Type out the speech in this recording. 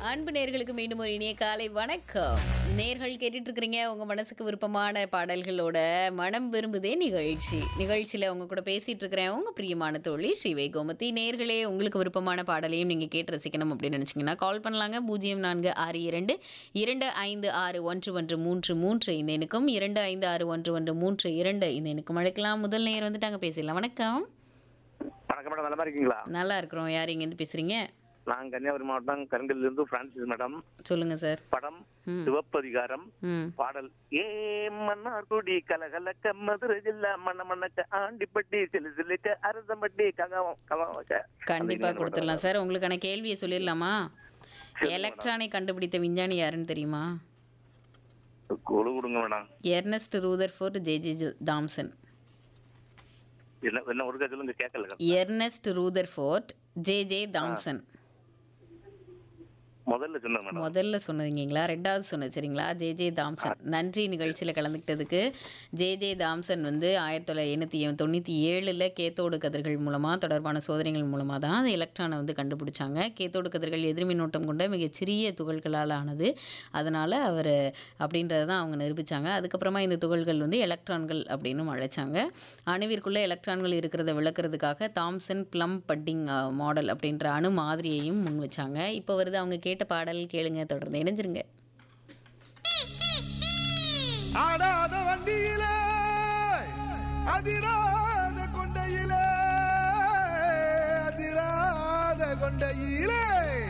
அன்பு நேர்களுக்கு மீண்டும் ஒரு இனிய காலை வணக்கம் நேர்கள் கேட்டுட்டு இருக்கிறீங்க உங்க மனசுக்கு விருப்பமான பாடல்களோட மனம் விரும்புதே நிகழ்ச்சி நிகழ்ச்சியில உங்க கூட பேசிட்டு இருக்கிறேன் உங்க பிரியமான தோழி ஸ்ரீவை கோமதி நேர்களே உங்களுக்கு விருப்பமான பாடலையும் நீங்க கேட்டு ரசிக்கணும் அப்படின்னு நினைச்சீங்கன்னா கால் பண்ணலாங்க பூஜ்ஜியம் நான்கு ஆறு இரண்டு இரண்டு ஐந்து ஆறு ஒன்று ஒன்று மூன்று மூன்று இந்த எண்ணுக்கும் இரண்டு ஐந்து ஆறு ஒன்று ஒன்று மூன்று இரண்டு இந்த எண்ணுக்கும் அழைக்கலாம் முதல் நேர் வந்துட்டாங்க பேசிடலாம் வணக்கம் வணக்கம் மேடம் நல்லா இருக்கீங்களா நல்லா இருக்கிறோம் யார் இங்கேருந்து பேசுறீங்க நான் கன்னியாகுமரி மாவட்டம் கருங்கல்ல இருந்து பிரான்சிஸ் மேடம் சொல்லுங்க சார் படம் ம். சிவப்பதிகாரம் ம் பாடல் ஏ மன்னார்குடி கலகலக்க மதுரை ஜில்லா மண்ண மண்ணக்க ஆண்டிப்பட்டி சிலு சிலுக்க அரசம்பட்டி ககம் கவக்க கண்டிப்பா கொடுத்துடலாம் சார் உங்களுக்கான கேள்வியை சொல்லிடலாமா சொல்லுங்க எலக்ட்ரானை கண்டுபிடித்த விஞ்ஞானி யாருன்னு தெரியுமா கொழு கொடுங்க madam Ernest Rutherford J J Thomson என்ன என்ன ஒரு சொல்லுங்க கேட்கல Ernest Rutherford J J Thomson முதல்ல சொன்னேன் மேடம் முதல்ல சொன்னீங்களா ரெண்டாவது சொன்னது சரிங்களா ஜே ஜே தாம்சன் நன்றி நிகழ்ச்சியில் கலந்துக்கிட்டதுக்கு ஜே ஜே தாம்சன் வந்து ஆயிரத்தி தொள்ளாயிரத்தி எண்ணூற்றி தொண்ணூற்றி ஏழில் கேத்தோடு கதிர்கள் மூலமாக தொடர்பான சோதனைகள் மூலமாக தான் அந்த எலக்ட்ரானை வந்து கண்டுபிடிச்சாங்க கேத்தோடு கதிர்கள் எதிர்மின்னோட்டம் கொண்ட மிகச்சிறிய துகள்களால் ஆனது அதனால் அவர் அப்படின்றத தான் அவங்க நிரூபித்தாங்க அதுக்கப்புறமா இந்த துகள்கள் வந்து எலக்ட்ரான்கள் அப்படின்னு அழைச்சாங்க அணுவிற்குள்ளே எலக்ட்ரான்கள் இருக்கிறத விளக்குறதுக்காக தாம்சன் ப்ளம் பட்டிங் மாடல் அப்படின்ற அணு மாதிரியையும் முன் வச்சாங்க இப்போ வருது அவங்க கேட்ட பாடல் கேளுங்க தொடர்ந்து இணைஞ்சிருங்க ஆடாத வண்டியிலே அதிராத கொண்டையிலே அதிராத கொண்டையிலே